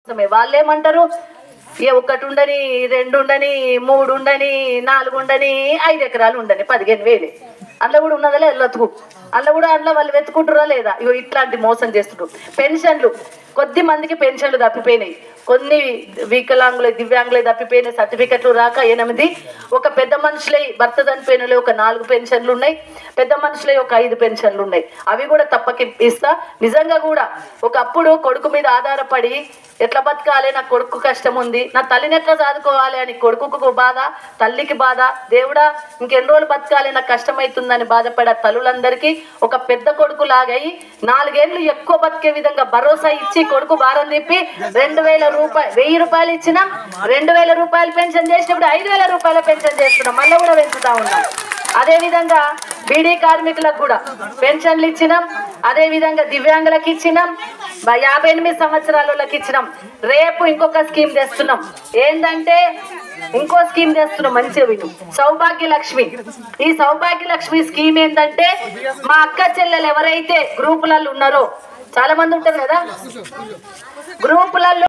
వాళ్ళు ఏమంటారు ఏ ఒకటి ఉండని రెండు ఉండని మూడు ఉండని నాలుగు ఉండని ఐదు ఎకరాలు ఉండని పదిహేను వేలే అందులో కూడా ఉన్నదా లేదా వెతుకు అందులో కూడా అందులో వాళ్ళు వెతుకుంటారా లేదా ఇగో ఇట్లాంటి మోసం చేస్తుండ్రు పెన్షన్లు కొద్ది మందికి పెన్షన్లు తప్పిపోయినాయి కొన్ని వికలాంగులే దివ్యాంగులే తప్పిపోయిన సర్టిఫికెట్లు రాక ఎనిమిది ఒక పెద్ద మనుషులై భర్త చనిపోయిన ఒక నాలుగు పెన్షన్లు ఉన్నాయి పెద్ద మనుషులై ఒక ఐదు పెన్షన్లు ఉన్నాయి అవి కూడా తప్పక ఇస్తా నిజంగా కూడా ఒకప్పుడు కొడుకు మీద ఆధారపడి ఎట్లా బతకాలి నా కొడుకు కష్టం ఉంది నా తల్లిని ఎట్లా చదువుకోవాలి అని కొడుకుకు బాధ తల్లికి బాధ దేవుడా ఇంకెన్ని రోజులు బతకాలి నాకు కష్టమవుతుందని బాధపడే తల్లులందరికీ ఒక పెద్ద కొడుకు లాగయి నాలుగేళ్లు ఎక్కువ బతికే విధంగా భరోసా ఇచ్చి కొడుకు భారం తిప్పి రెండు వేల రూపాయలు వెయ్యి రూపాయలు ఇచ్చినాం రెండు వేల రూపాయలు పెన్షన్ చేసినప్పుడు ఐదు వేల రూపాయల పెన్షన్ చేస్తున్నాం మళ్ళీ కూడా పెంచుతా ఉన్నాం అదే విధంగా బీడీ కార్మికులకు కూడా పెన్షన్లు ఇచ్చినాం అదే విధంగా దివ్యాంగులకు ఇచ్చినాం బ- యాభై ఎనిమిది సంవత్సరాల వాళ్ళకి ఇచ్చినాం రేపు ఇంకొక స్కీమ్ తెస్తున్నాం ఏంటంటే ఇంకో స్కీమ్ తెస్తున్నాం మంచిగా విను సౌభాగ్య లక్ష్మి ఈ సౌభాగ్య లక్ష్మి స్కీమ్ ఏంటంటే మా అక్క చెల్లెలు ఎవరైతే గ్రూపులలో ఉన్నారో చాలా మంది ఉంటారు కదా గ్రూపులలో